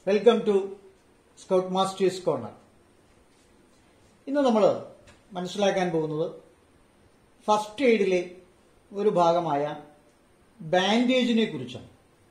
welcome to scout masters corner ഇന്ന് നമ്മൾ മനസ്സിലാക്കാൻ പോകുന്നത് ഫസ്റ്റ് എയ്ഡിലെ ഒരു ഭാഗമായ ബാൻഡേജിനെ കുറിച്ചാണ്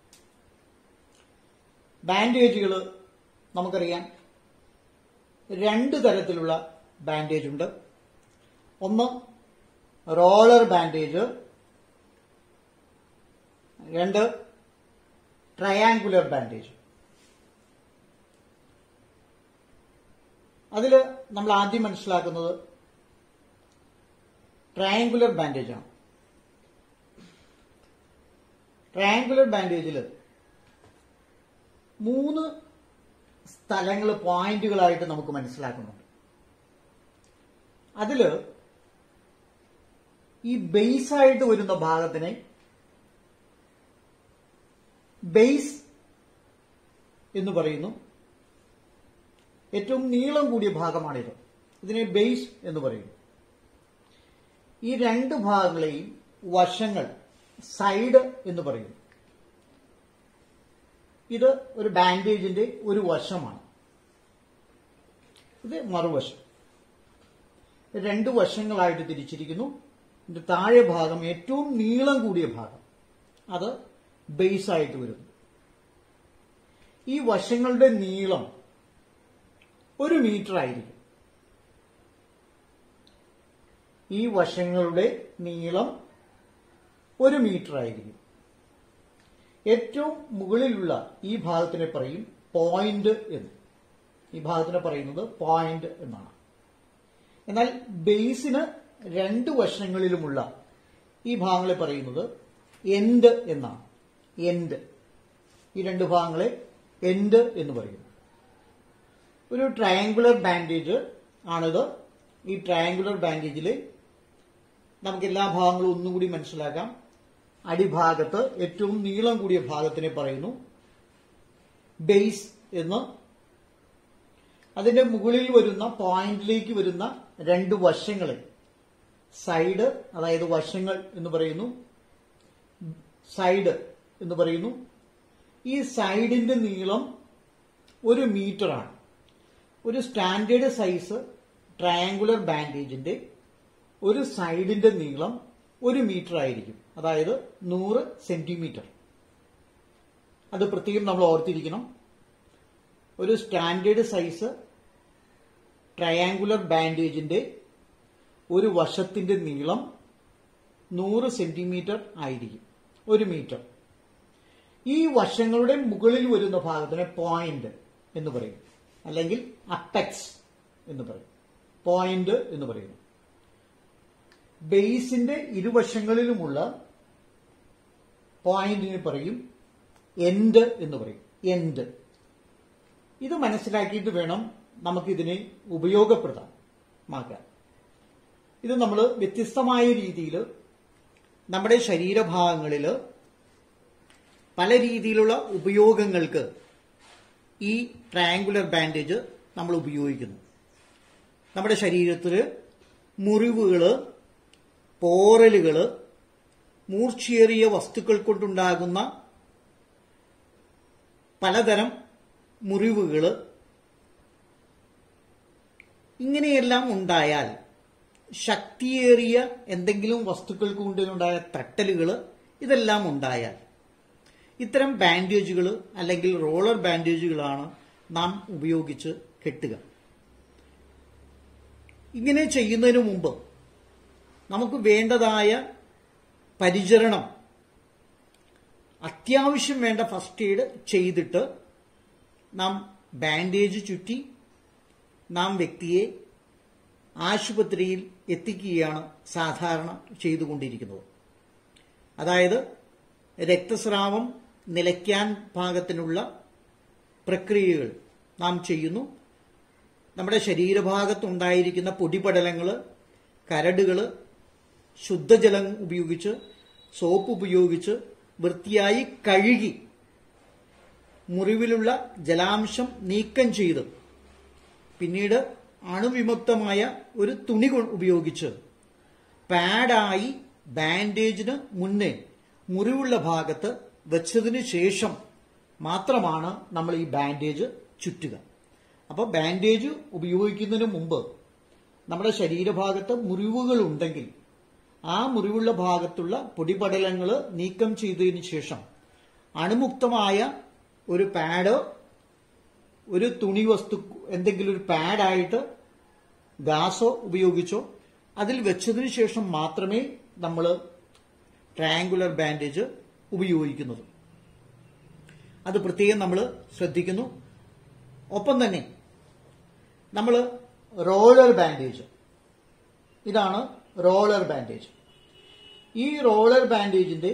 ബാൻഡേജുകൾ നമുക്കറിയാം രണ്ട് തരത്തിലുള്ള ബാൻഡേജ് ഉണ്ട് ഒന്ന് റോളർ ബാൻഡേജ് രണ്ട് ട്രയാങ്കുലർ ബാൻഡേജ് അതിൽ നമ്മൾ ആദ്യം മനസ്സിലാക്കുന്നത് ട്രയാങ്കുലർ ബാൻഡേജ് ആണ് ട്രയാങ്കുലർ ബാൻഡേജിൽ മൂന്ന് സ്ഥലങ്ങൾ പോയിന്റുകളായിട്ട് നമുക്ക് മനസ്സിലാക്കുന്നുണ്ട് അതിൽ ഈ ബേസ് ആയിട്ട് വരുന്ന ഭാഗത്തിനെ ബേസ് എന്ന് പറയുന്നു ഏറ്റവും നീളം കൂടിയ ഭാഗമാണിത് ഇതിനെ ബേസ് എന്ന് പറയുന്നു ഈ രണ്ട് ഭാഗങ്ങളെയും വശങ്ങൾ സൈഡ് എന്ന് പറയുന്നു ഇത് ഒരു ബാൻഡേജിന്റെ ഒരു വശമാണ് ഇത് മറുവശം രണ്ട് വശങ്ങളായിട്ട് തിരിച്ചിരിക്കുന്നു ഇതിന്റെ താഴെ ഭാഗം ഏറ്റവും നീളം കൂടിയ ഭാഗം അത് ബേസ് ആയിട്ട് വരുന്നു ഈ വശങ്ങളുടെ നീളം ഒരു മീറ്റർ ആയിരിക്കും ഈ വശങ്ങളുടെ നീളം ഒരു മീറ്റർ ആയിരിക്കും ഏറ്റവും മുകളിലുള്ള ഈ ഭാഗത്തിനെ പറയും പോയിന്റ് എന്ന് ഈ ഭാഗത്തിനെ പറയുന്നത് പോയിന്റ് എന്നാണ് എന്നാൽ ബേസിന് രണ്ട് വശങ്ങളിലുമുള്ള ഈ ഭാഗങ്ങളെ പറയുന്നത് എൻഡ് എന്നാണ് എൻഡ് ഈ രണ്ട് ഭാഗങ്ങളെ എൻഡ് എന്ന് പറയുന്നു ഒരു ട്രയാങ്കുലർ ബാൻഡേജ് ആണിത് ഈ ട്രയാങ്കുലർ ബാൻഡേജിൽ നമുക്ക് എല്ലാ ഭാഗങ്ങളും ഒന്നും കൂടി മനസ്സിലാക്കാം അടിഭാഗത്ത് ഏറ്റവും നീളം കൂടിയ ഭാഗത്തിനെ പറയുന്നു ബേസ് എന്ന് അതിന്റെ മുകളിൽ വരുന്ന പോയിന്റിലേക്ക് വരുന്ന രണ്ട് വശങ്ങളെ സൈഡ് അതായത് വശങ്ങൾ എന്ന് പറയുന്നു സൈഡ് എന്ന് പറയുന്നു ഈ സൈഡിന്റെ നീളം ഒരു മീറ്റർ ആണ് ഒരു സ്റ്റാൻഡേർഡ് സൈസ് ട്രയാങ്കുലർ ബാൻഡേജിന്റെ ഒരു സൈഡിന്റെ നീളം ഒരു മീറ്റർ ആയിരിക്കും അതായത് നൂറ് സെന്റിമീറ്റർ അത് പ്രത്യേകം നമ്മൾ ഓർത്തിരിക്കണം ഒരു സ്റ്റാൻഡേർഡ് സൈസ് ട്രയാങ്കുലർ ബാൻഡേജിന്റെ ഒരു വശത്തിന്റെ നീളം നൂറ് സെന്റിമീറ്റർ ആയിരിക്കും ഒരു മീറ്റർ ഈ വശങ്ങളുടെ മുകളിൽ വരുന്ന ഭാഗത്തിനെ പോയിന്റ് എന്ന് പറയും അല്ലെങ്കിൽ അപ്പെക്സ് എന്ന് പറയും പോയിന്റ് എന്ന് പറയുന്നു ബേസിന്റെ ഇരുവശങ്ങളിലുമുള്ള പോയിന്റിന് പറയും എൻഡ് എന്ന് പറയും എൻഡ് ഇത് മനസ്സിലാക്കിയിട്ട് വേണം നമുക്കിതിനെ ഉപയോഗപ്രദമാക്കാൻ ഇത് നമ്മൾ വ്യത്യസ്തമായ രീതിയിൽ നമ്മുടെ ശരീരഭാഗങ്ങളിൽ പല രീതിയിലുള്ള ഉപയോഗങ്ങൾക്ക് ഈ ട്രയാങ്കുലർ ബാൻഡേജ് നമ്മൾ ഉപയോഗിക്കുന്നു നമ്മുടെ ശരീരത്തിൽ മുറിവുകൾ പോറലുകൾ മൂർച്ചയേറിയ വസ്തുക്കൾ കൊണ്ടുണ്ടാകുന്ന പലതരം മുറിവുകൾ ഇങ്ങനെയെല്ലാം ഉണ്ടായാൽ ശക്തിയേറിയ എന്തെങ്കിലും വസ്തുക്കൾ കൊണ്ടുണ്ടായ തട്ടലുകൾ ഇതെല്ലാം ഉണ്ടായാൽ ഇത്തരം ബാൻഡേജുകൾ അല്ലെങ്കിൽ റോളർ ബാൻഡേജുകളാണ് നാം ഉപയോഗിച്ച് കെട്ടുക ഇങ്ങനെ ചെയ്യുന്നതിന് മുമ്പ് നമുക്ക് വേണ്ടതായ പരിചരണം അത്യാവശ്യം വേണ്ട ഫസ്റ്റ് എയ്ഡ് ചെയ്തിട്ട് നാം ബാൻഡേജ് ചുറ്റി നാം വ്യക്തിയെ ആശുപത്രിയിൽ എത്തിക്കുകയാണ് സാധാരണ ചെയ്തുകൊണ്ടിരിക്കുന്നത് അതായത് രക്തസ്രാവം നിലയ്ക്കാൻ പാകത്തിനുള്ള പ്രക്രിയകൾ നാം ചെയ്യുന്നു നമ്മുടെ ശരീരഭാഗത്തുണ്ടായിരിക്കുന്ന പൊടിപടലങ്ങൾ കരടുകൾ ശുദ്ധജലം ഉപയോഗിച്ച് സോപ്പ് ഉപയോഗിച്ച് വൃത്തിയായി കഴുകി മുറിവിലുള്ള ജലാംശം നീക്കം ചെയ്ത് പിന്നീട് അണുവിമുക്തമായ ഒരു തുണി ഉപയോഗിച്ച് പാഡായി ബാൻഡേജിന് മുന്നേ മുറിവുള്ള ഭാഗത്ത് വെച്ചതിന് ശേഷം മാത്രമാണ് നമ്മൾ ഈ ബാൻഡേജ് ചുറ്റുക അപ്പോൾ ബാൻഡേജ് ഉപയോഗിക്കുന്നതിന് മുമ്പ് നമ്മുടെ ശരീരഭാഗത്ത് മുറിവുകൾ ഉണ്ടെങ്കിൽ ആ മുറിവുള്ള ഭാഗത്തുള്ള പൊടിപടലങ്ങൾ നീക്കം ചെയ്തതിന് ശേഷം അണുമുക്തമായ ഒരു പാഡ് ഒരു തുണി വസ്തു എന്തെങ്കിലും ഒരു പാഡായിട്ട് ഗാസോ ഉപയോഗിച്ചോ അതിൽ വെച്ചതിന് ശേഷം മാത്രമേ നമ്മൾ ട്രയാങ്കുലർ ബാൻഡേജ് ഉപയോഗിക്കുന്നത് അത് പ്രത്യേകം നമ്മൾ ശ്രദ്ധിക്കുന്നു ഒപ്പം തന്നെ നമ്മൾ റോളർ ബാൻഡേജ് ഇതാണ് റോളർ ബാൻഡേജ് ഈ റോളർ ബാൻഡേജിന്റെ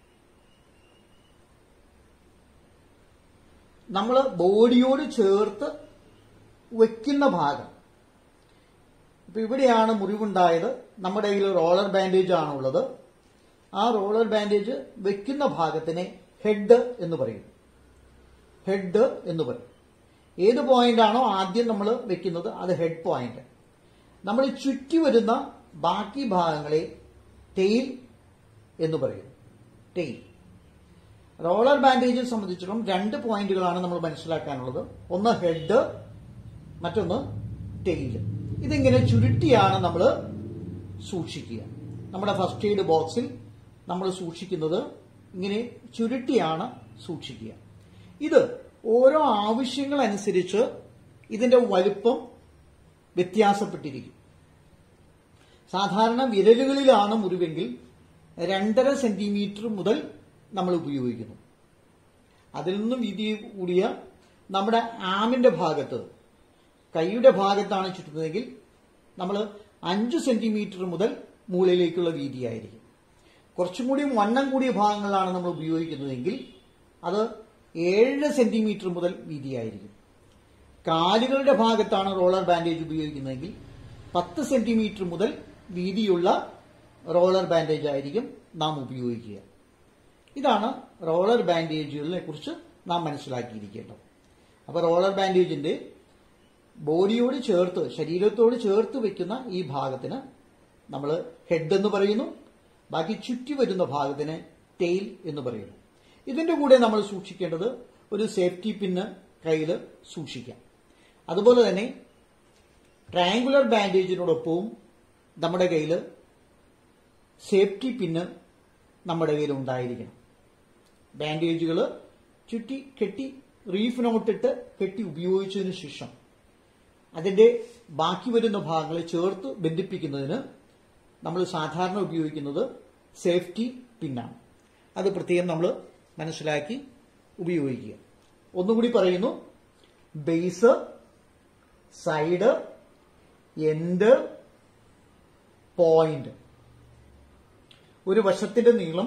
നമ്മൾ ബോഡിയോട് ചേർത്ത് വെക്കുന്ന ഭാഗം ഇപ്പൊ ഇവിടെയാണ് മുറിവുണ്ടായത് നമ്മുടെ കയ്യിൽ റോളർ ബാൻഡേജ് ആണുള്ളത് ആ റോളർ ബാൻഡേജ് വെക്കുന്ന ഭാഗത്തിനെ ഹെഡ് എന്ന് പറയും ഹെഡ് എന്ന് പറയും ഏത് പോയിന്റ് ആണോ ആദ്യം നമ്മൾ വെക്കുന്നത് അത് ഹെഡ് പോയിന്റ് നമ്മൾ ചുറ്റി വരുന്ന ബാക്കി ഭാഗങ്ങളെ ടെയിൽ എന്ന് പറയും ടെയിൽ റോളർ ബാൻഡേജിനെ സംബന്ധിച്ചിടത്തോളം രണ്ട് പോയിന്റുകളാണ് നമ്മൾ മനസ്സിലാക്കാനുള്ളത് ഒന്ന് ഹെഡ് മറ്റൊന്ന് ടെയിൽ ഇതിങ്ങനെ ചുരുട്ടിയാണ് നമ്മൾ സൂക്ഷിക്കുക നമ്മുടെ ഫസ്റ്റ് എയ്ഡ് ബോക്സിൽ നമ്മൾ സൂക്ഷിക്കുന്നത് ഇങ്ങനെ ചുരുട്ടിയാണ് സൂക്ഷിക്കുക ഇത് ഓരോ ആവശ്യങ്ങൾ അനുസരിച്ച് ഇതിന്റെ വലുപ്പം വ്യത്യാസപ്പെട്ടിരിക്കും സാധാരണ വിരലുകളിലാണ് മുറിവെങ്കിൽ രണ്ടര സെന്റിമീറ്റർ മുതൽ നമ്മൾ ഉപയോഗിക്കുന്നു അതിൽ നിന്നും വീതി കൂടിയ നമ്മുടെ ആമിന്റെ ഭാഗത്ത് കൈയുടെ ഭാഗത്താണ് ചുറ്റുന്നതെങ്കിൽ നമ്മൾ അഞ്ച് സെന്റിമീറ്റർ മുതൽ മൂലയിലേക്കുള്ള വീതിയായിരിക്കും കുറച്ചും കൂടി വണ്ണം കൂടിയ ഭാഗങ്ങളാണ് നമ്മൾ ഉപയോഗിക്കുന്നതെങ്കിൽ അത് ഏഴ് സെന്റിമീറ്റർ മുതൽ വീതിയായിരിക്കും കാലുകളുടെ ഭാഗത്താണ് റോളർ ബാൻഡേജ് ഉപയോഗിക്കുന്നതെങ്കിൽ പത്ത് സെന്റിമീറ്റർ മുതൽ വീതിയുള്ള റോളർ ബാൻഡേജ് ആയിരിക്കും നാം ഉപയോഗിക്കുക ഇതാണ് റോളർ ബാൻഡേജുകളെ കുറിച്ച് നാം മനസ്സിലാക്കിയിരിക്കേണ്ടത് അപ്പൊ റോളർ ബാൻഡേജിന്റെ ബോഡിയോട് ചേർത്ത് ശരീരത്തോട് ചേർത്ത് വെക്കുന്ന ഈ ഭാഗത്തിന് നമ്മൾ ഹെഡ് എന്ന് പറയുന്നു ബാക്കി ചുറ്റി വരുന്ന ഭാഗത്തിന് ടെയിൽ എന്ന് പറയുന്നു ഇതിന്റെ കൂടെ നമ്മൾ സൂക്ഷിക്കേണ്ടത് ഒരു സേഫ്റ്റി പിന്ന് കയ്യിൽ സൂക്ഷിക്കാം അതുപോലെ തന്നെ ട്രയാങ്കുലർ ബാൻഡേജിനോടൊപ്പവും നമ്മുടെ കയ്യിൽ സേഫ്റ്റി പിന്ന് നമ്മുടെ കയ്യിൽ ഉണ്ടായിരിക്കണം ബാൻഡേജുകൾ ചുറ്റി കെട്ടി റീഫ് നോട്ടിട്ട് കെട്ടി ഉപയോഗിച്ചതിന് ശേഷം അതിന്റെ ബാക്കി വരുന്ന ഭാഗങ്ങളെ ചേർത്ത് ബന്ധിപ്പിക്കുന്നതിന് നമ്മൾ സാധാരണ ഉപയോഗിക്കുന്നത് സേഫ്റ്റി പിന്നാണ് അത് പ്രത്യേകം നമ്മൾ മനസ്സിലാക്കി ഉപയോഗിക്കുക ഒന്നുകൂടി പറയുന്നു ബേസ് സൈഡ് എൻഡ് പോയിന്റ് ഒരു വശത്തിന്റെ നീളം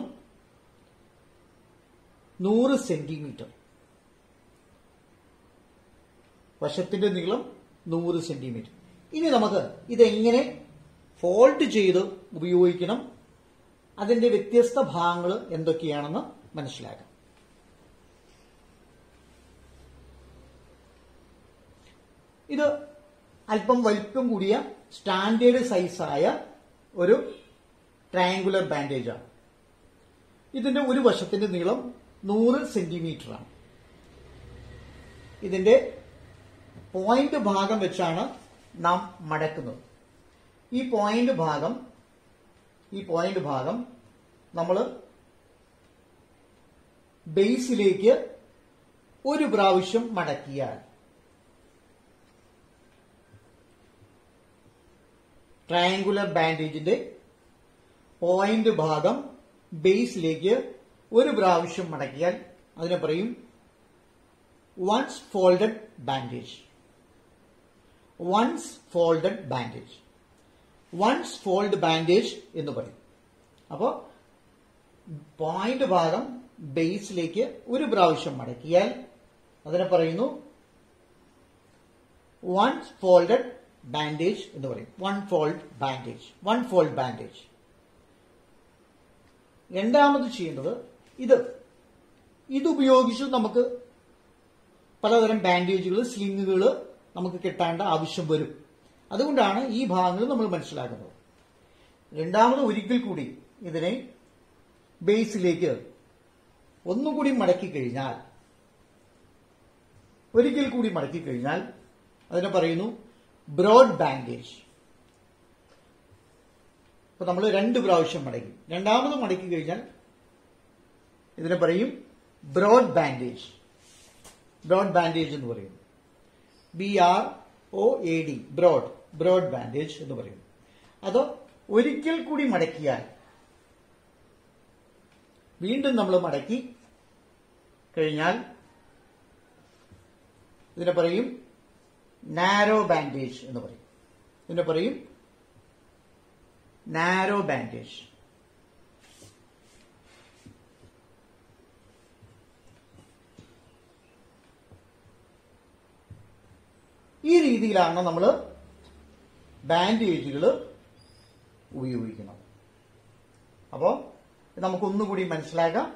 നൂറ് സെന്റിമീറ്റർ വശത്തിന്റെ നീളം നൂറ് സെന്റിമീറ്റർ ഇനി നമുക്ക് ഇതെങ്ങനെ ഫോൾഡ് ചെയ്ത് ഉപയോഗിക്കണം അതിന്റെ വ്യത്യസ്ത ഭാഗങ്ങൾ എന്തൊക്കെയാണെന്ന് മനസ്സിലാക്കാം ഇത് അല്പം വലിപ്പം കൂടിയ സ്റ്റാൻഡേർഡ് സൈസായ ഒരു ട്രയാങ്കുലർ ബാൻഡേജ് ആണ് ഇതിന്റെ ഒരു വശത്തിന്റെ നീളം നൂറ് സെന്റിമീറ്റർ ആണ് ഇതിന്റെ പോയിന്റ് ഭാഗം വെച്ചാണ് നാം മടക്കുന്നത് ഈ പോയിന്റ് ഭാഗം ഈ പോയിന്റ് ഭാഗം നമ്മൾ ബേസിലേക്ക് ഒരു പ്രാവശ്യം മടക്കിയാൽ ട്രയാങ്കുലർ ബാൻഡേജിന്റെ പോയിന്റ് ഭാഗം ബേസിലേക്ക് ഒരു പ്രാവശ്യം മടക്കിയാൽ അതിനെ പറയും once folded bandage once folded bandage once fold bandage എന്ന് പറയും അപ്പോൾ പോയിന്റ് ഭാഗം ബേസിലേക്ക് ഒരു പ്രാവശ്യം മടക്കിയാൽ അതിനെ പറയുന്നു വൺ ഫോൾഡഡ് ബാൻഡേജ് എന്ന് പറയും one fold bandage one fold bandage രണ്ടാമത് ചെയ്യേണ്ടത് ഇത് ഇതുപയോഗിച്ച് നമുക്ക് പലതരം ബാൻഡേജുകൾ സ്ലിങ്ങുകൾ നമുക്ക് കിട്ടേണ്ട ആവശ്യം വരും അതുകൊണ്ടാണ് ഈ ഭാഗങ്ങൾ നമ്മൾ മനസ്സിലാക്കുന്നത് രണ്ടാമത് ഒരിക്കൽ കൂടി ഇതിനെ ബേസിലേക്ക് ഒന്നുകൂടി മടക്കി കഴിഞ്ഞാൽ ഒരിക്കൽ കൂടി മടക്കി കഴിഞ്ഞാൽ അതിനെ പറയുന്നു ബ്രോഡ് ബാൻഡേജ് അപ്പൊ നമ്മൾ രണ്ട് പ്രാവശ്യം മടക്കി രണ്ടാമത് മടക്കി കഴിഞ്ഞാൽ ഇതിനെ പറയും ബ്രോഡ് ബാൻഡേജ് ബ്രോഡ് ബാൻഡേജ് എന്ന് പറയുന്നു B R O A D broad broad bandage എന്ന് പറയുന്നു അത് ഒരിക്കൽ കൂടി മടക്കിയാൽ വീണ്ടും നമ്മൾ മടക്കി കഴിഞ്ഞാൽ ഇതിനെ പറയും നാരോ ബാൻഡേജ് എന്ന് പറയും ഇതിനെ പറയും നാരോ ബാൻഡേജ് ഈ രീതിയിലാണ് നമ്മൾ ബാൻഡേജുകൾ ഉപയോഗിക്കുന്നത് അപ്പോൾ നമുക്കൊന്നുകൂടി മനസ്സിലാക്കാം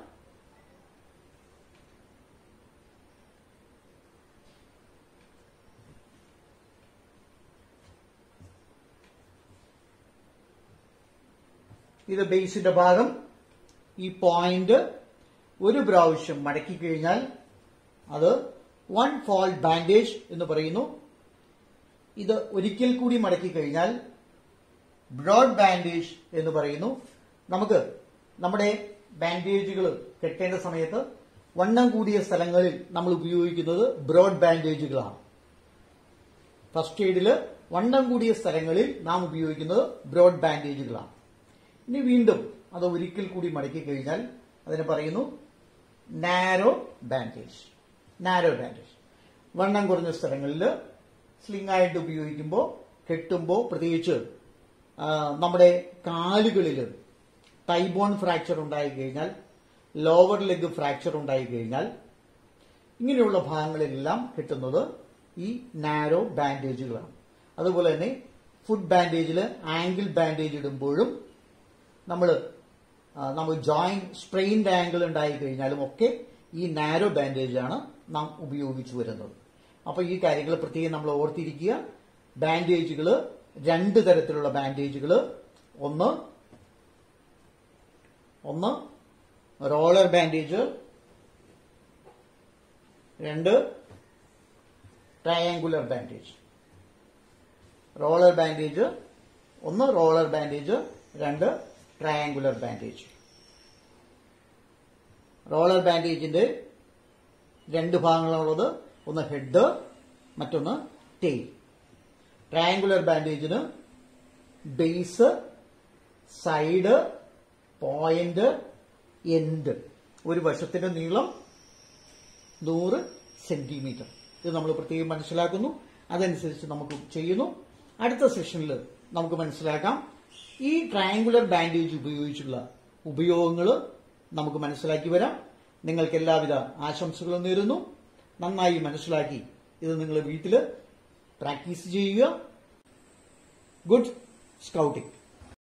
ഇത് ബേസിന്റെ ഭാഗം ഈ പോയിന്റ് ഒരു പ്രാവശ്യം മടക്കി കഴിഞ്ഞാൽ അത് വൺ ഫോൾ ബാൻഡേജ് എന്ന് പറയുന്നു ഇത് ഒരിക്കൽ കൂടി മടക്കി കഴിഞ്ഞാൽ ബ്രോഡ് ബാൻഡേജ് എന്ന് പറയുന്നു നമുക്ക് നമ്മുടെ ബാൻഡേജുകൾ കെട്ടേണ്ട സമയത്ത് വണ്ണം കൂടിയ സ്ഥലങ്ങളിൽ നമ്മൾ ഉപയോഗിക്കുന്നത് ബ്രോഡ് ബാൻഡേജുകളാണ് ഫസ്റ്റ് എയ്ഡിൽ വണ്ണം കൂടിയ സ്ഥലങ്ങളിൽ നാം ഉപയോഗിക്കുന്നത് ബ്രോഡ് ബാൻഡേജുകളാണ് ഇനി വീണ്ടും അത് ഒരിക്കൽ കൂടി മടക്കി കഴിഞ്ഞാൽ അതിനെ പറയുന്നു നാരോ ബാൻഡേജ് നാരോ ബാൻഡേജ് വണ്ണം കുറഞ്ഞ സ്ഥലങ്ങളിൽ സ്ലിംഗ് ആയിട്ട് ഉപയോഗിക്കുമ്പോൾ കെട്ടുമ്പോൾ പ്രത്യേകിച്ച് ആ, നമ്മുടെ കാലുകളിൽ തൈബോൺ ഫ്രാക്ചർ ഉണ്ടായി കഴിഞ്ഞാൽ ലോവർ ലെഗ് ഫ്രാക്ചർ ഉണ്ടായി കഴിഞ്ഞാൽ ഇങ്ങനെയുള്ള ഭാഗങ്ങളിലെല്ലാം കിട്ടുന്നത് ഈ നാരോ ബാൻഡേജുകളാണ് അതുപോലെ തന്നെ ഫുഡ് ബാൻഡേജിൽ ആംഗിൾ ബാൻഡേജ് ഇടുമ്പോഴും നമ്മൾ നമ്മൾ ജോയിന്റ് സ്ട്രെയിൻഡ് ആംഗിൾ ഉണ്ടായി കഴിഞ്ഞാലും ഒക്കെ ഈ നാരോ ബാൻഡേജ് ആണ് നാം ഉപയോഗിച്ചു വരുന്നത് അപ്പൊ ഈ കാര്യങ്ങൾ പ്രത്യേകം നമ്മൾ ഓർത്തിരിക്കുക ബാൻഡേജുകൾ രണ്ട് തരത്തിലുള്ള ബാൻഡേജുകൾ ഒന്ന് ഒന്ന് റോളർ ബാൻഡേജ് രണ്ട് ട്രയാങ്കുലർ ബാൻഡേജ് റോളർ ബാൻഡേജ് ഒന്ന് റോളർ ബാൻഡേജ് രണ്ട് ട്രയാങ്കുലർ ബാൻഡേജ് റോളർ ബാൻഡേജിന്റെ രണ്ട് ഭാഗങ്ങളുള്ളത് ഒന്ന് ഹെഡ് മറ്റൊന്ന് ടെയിൽ ട്രയാങ്കുലർ ബാൻഡേജിന് ബേസ് സൈഡ് പോയിന്റ് എൻഡ് ഒരു വശത്തിന്റെ നീളം നൂറ് സെന്റിമീറ്റർ ഇത് നമ്മൾ പ്രത്യേകം മനസ്സിലാക്കുന്നു അതനുസരിച്ച് നമുക്ക് ചെയ്യുന്നു അടുത്ത സെഷനിൽ നമുക്ക് മനസ്സിലാക്കാം ഈ ട്രയാങ്കുലർ ബാൻഡേജ് ഉപയോഗിച്ചുള്ള ഉപയോഗങ്ങൾ നമുക്ക് മനസ്സിലാക്കി വരാം നിങ്ങൾക്ക് എല്ലാവിധ ആശംസകളും നേരുന്നു നന്നായി മനസ്സിലാക്കി ഇത് നിങ്ങൾ വീട്ടിൽ പ്രാക്ടീസ് ചെയ്യുക ഗുഡ് സ്കൗട്ടിംഗ്